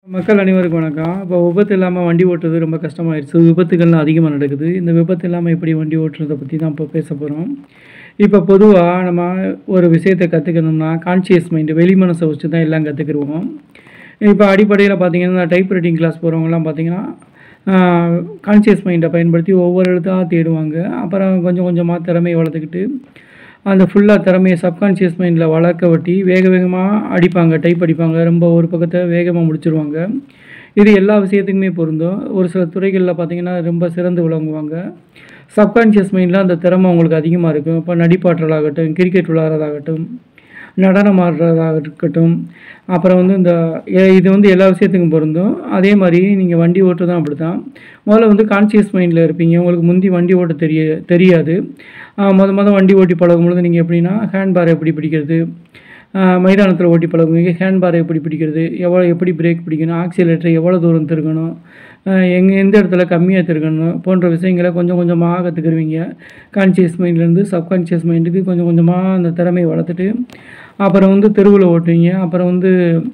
மக்கள் அனைவருக்கும் வணக்கம். இப்போ விபத்து இல்லாம வண்டி ஓட்டுறது ரொம்ப கஷ்டமாயிருச்சு. விபத்துகள்லாம் அதிகமா நடக்குது. இந்த விபத்து இல்லாம எப்படி வண்டி ஓட்டுறத பத்தி தான் இப்போ பேசப் போறோம். இப்போ பொதுவா நம்ம ஒரு விஷயத்த கத்துக்கணும்னா, கான்ஷியஸ் மைண்ட் வெளி மனச வச்சு தான் எல்லாம் கத்துக்கிருவோம். இப்போ அடிப்படையில பார்த்தீங்கன்னா, டைப் ரைட்டிங் கிளாஸ் போறவங்கலாம் பார்த்தீங்கன்னா, ஆ கான்ஷியஸ் மைண்ட பயன்படுத்தி ஒவ்வொரு எழுத்தா தேடுவாங்க. அப்புறம் கொஞ்சம் கொஞ்சமா திறமைய வளர்த்துக்கிட்டு, அந்த ஃபுல்லா திறமைய சப்கான்ஷியஸ் மைண்ட்ல வளர்க்க வட்டி வேக வேகமா அடிப்பாங்க. டைப் அடிப்பாங்க. ரொம்ப ஒரு பக்கத்த வேகமா முடிச்சுருவாங்க. இது எல்லா விஷயத்துக்குமே பொருந்தும். ஒரு சில துறைகள்ல பார்த்தீங்கன்னா, ரொம்ப சிறந்து விளங்குவாங்க. சப்கான்ஷியஸ் மைண்ட்ல அந்த திறமை அவங்களுக்கு அதிகமா இருக்கும். இப்போ நடிப்பாற்றலாகட்டும், கிரிக்கெட் விளையாடுறதாகட்டும், நடனம் ஆடுறதாக இருக்கட்டும், அப்புறம் வந்து இந்த எ இது வந்து எல்லா விஷயத்துக்கும் பொருந்தும். அதே மாரி நீங்க வண்டி ஓட்டுறதும் அப்படித்தான். முதல்ல வந்து கான்ஷியஸ் மைண்ட்ல இருப்பீங்க. உங்களுக்கு முந்தி வண்டி ஓட்ட தெரிய தெரியாது. ஆ மொத மொத வண்டி ஓட்டி பழகும்பொழுது நீங்க எப்படின்னா, ஹேண்ட் பார எப்படி பிடிக்கிறது, ஆ மைதானத்தில ஓட்டி பழகுவீங்க. ஹேண்ட் பார எப்படி பிடிக்கிறது, எவ்வளோ எப்படி பிரேக் பிடிக்கணும், ஆக்ஸிலரேட்டர எவ்வளோ தூரம் திருகணும், அ எங்க எந்த இடத்துல கம்மியா திருகணும் போன்ற விஷயங்கள கொஞ்சம் கொஞ்சமா கத்துக்கிருவீங்க. கான்ஷியஸ் மைண்ட்லேருந்து சப்கான்ஷியஸ் மைண்டுக்கு கொஞ்சம் கொஞ்சமா அந்த திறமைய வளர்த்துட்டு, அப்புறம் வந்து தெருவுல ஓட்டுவீங்க. அப்புறம் வந்து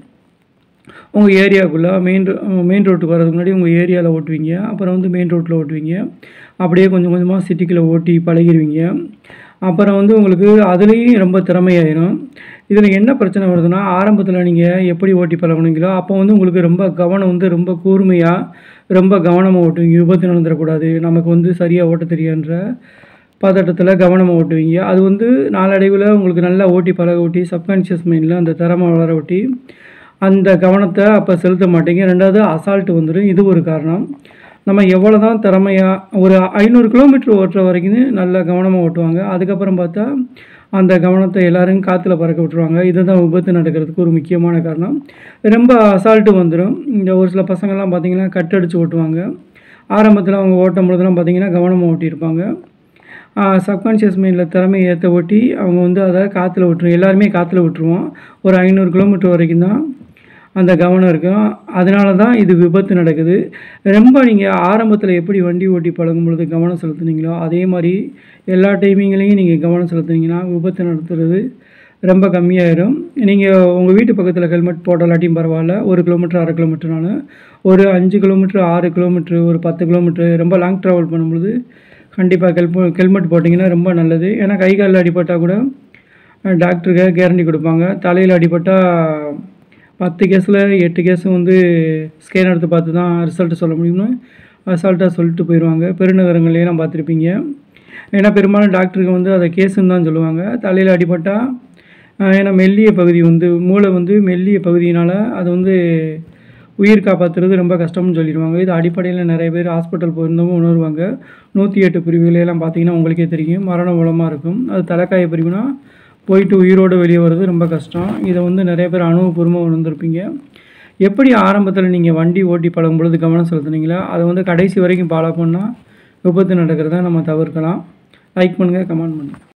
உங்க ஏரியாக்குள்ள மெயின் ரோ மெயின் ரோட்டுக்கு வர்றதுக்கு முன்னாடி உங்க ஏரியால ஓட்டுவீங்க. அப்புறம் வந்து மெயின் ரோட்ல ஓட்டுவீங்க. அப்படியே கொஞ்சம் கொஞ்சமா சிட்டிக்குள்ள ஓட்டி பழகிருவீங்க. அப்புறம் வந்து உங்களுக்கு அதுலயும் ரொம்ப திறமையாயிரும். இதில என்ன பிரச்சனை வருதுன்னா, ஆரம்பத்தில நீங்க எப்படி ஓட்டி பழகுனீங்களோ, அப்போ வந்து உங்களுக்கு ரொம்ப கவனம் வந்து ரொம்ப கூர்மையா, ரொம்ப கவனமா ஓட்டுவீங்க. விபத்து நடந்துறக்கூடாது, நமக்கு வந்து சரியா ஓட்டத் தெரியாதுன்ற பதட்டத்தில கவனமா ஓட்டுவீங்க. அது வந்து நாளடைவில உங்களுக்கு நல்லா ஓட்டி பழக விட்டி, சப்கான்ஷியஸ் மைண்ட்ல அந்த திறமை வளர விட்டி, அந்த கவனத்த அப்ப செலுத்த மாட்டீங்க. 2வது அசால்ட் வந்துரும். இது ஒரு காரணம். நம்ம எவ்வளோ தான் திறமையா ஒரு 500 கிலோமீட்டர் ஓட்டுற வரைக்கும் நல்லா கவனமா ஓட்டுவாங்க. அதுக்கப்புறம் பார்த்தா, அந்த கவனத்த எல்லாரும் காத்துல பறக்க விட்டுருவாங்க. இதுதான் விபத்து நடக்கிறதுக்கு ஒரு முக்கியமான காரணம். ரொம்ப அசால்ட் வந்துரும். இந்த ஒரு சில பசங்கலாம் பார்த்தீங்கன்னா, கட் அடிச்சு ஓட்டுவாங்க. ஆரம்பத்தில அவங்க ஓட்டும்பொழுதெல்லாம் பார்த்தீங்கன்னா, கவனமா ஓட்டியிருப்பாங்க. ஆ சப்கான்ஷியஸ் மைண்ட்ல திறமைய ஏத்த ஓட்டி, அவங்க வந்து அத காத்துல விட்டுருவோம். எல்லாருமே காத்துல விட்டுருவோம். ஒரு 500 கிலோமீட்டர் வரைக்கும் தான் அந்த கவனம் இருக்கும். அதனால தான் இது விபத்து நடக்குது. ரொம்ப நீங்க ஆரம்பத்தில எப்படி வண்டி ஓட்டி பழகும்பொழுது கவனம் செலுத்துனீங்களோ, அதே மாரி எல்லா டைமிங்லயும் நீங்க கவனம் செலுத்துனீங்கன்னா, விபத்து நடத்துறது ரொம்ப கம்மியாயிரும். நீங்க உங்க வீட்டு பக்கத்தில ஹெல்மெட் போடலாட்டியும் பரவால்ல. 1 கிலோமீட்டர், 1/2 கிலோமீட்டர்னாலும், ஒரு 5 கிலோமீட்டர், 6 கிலோமீட்டர், ஒரு 10 கிலோமீட்டர் ரொம்ப லாங் ட்ராவல் பண்ணும்பொழுது, கண்டிப்பா ஹெல்ப் ஹெல்மெட் போட்டீங்கன்னா ரொம்ப நல்லது. ஏன்னா கை கால்ல அடிபட்டா கூட, அ டாக்டருங்க கேரண்டி குடுப்பாங்க. தலையில அடிபட்டா 10 கேஸ்ல 8 கேஸ் வந்து ஸ்கேன் எடுத்து பார்த்து தான் ரிசல்ட் சொல்ல முடியும்னு அசால்ட்டா சொல்லிட்டு போயிருவாங்க. பெருநகரங்கள்லலாம் பார்த்துருப்பீங்க. ஏன்னா பெரும்பாலும் டாக்டருங்க வந்து அத கேஸ்ன்னு தான் சொல்லுவாங்க. தலையில அடிபட்டா, அ ஏன்னா மெல்லிய பகுதி வந்து மூளை வந்து மெல்லிய பகுதியினால அது வந்து உயிர் காப்பாத்துறது ரொம்ப கஷ்டம்னு சொல்லிருவாங்க. இது அடிப்படையில நெறைய பேர் ஹாஸ்பிட்டல் போயிருந்தவங்க உணருவாங்க. 108 பிரிவுகளெல்லாம் பார்த்தீங்கன்னா, உங்களுக்கே தெரியும். மரண மூலமா இருக்கும். அது தலைக்காய பிரிவுனா, போயிட்டு உயிரோட வெளிய வர்றது ரொம்ப கஷ்டம். இத வந்து நெறைய பேர் அனுபவபூர்வமா உணர்ந்திருப்பீங்க. எப்படி ஆரம்பத்தில நீங்க வண்டி ஓட்டி பழகும்பொழுது கவனம் செலுத்துனீங்களோ, அத வந்து கடைசி வரைக்கும் ஃபாலோ பண்ணா, விபத்து நடக்கிறத நம்ம தவிர்க்கலாம். லைக் பண்ணுங்க, கமெண்ட் பண்ணுங்க.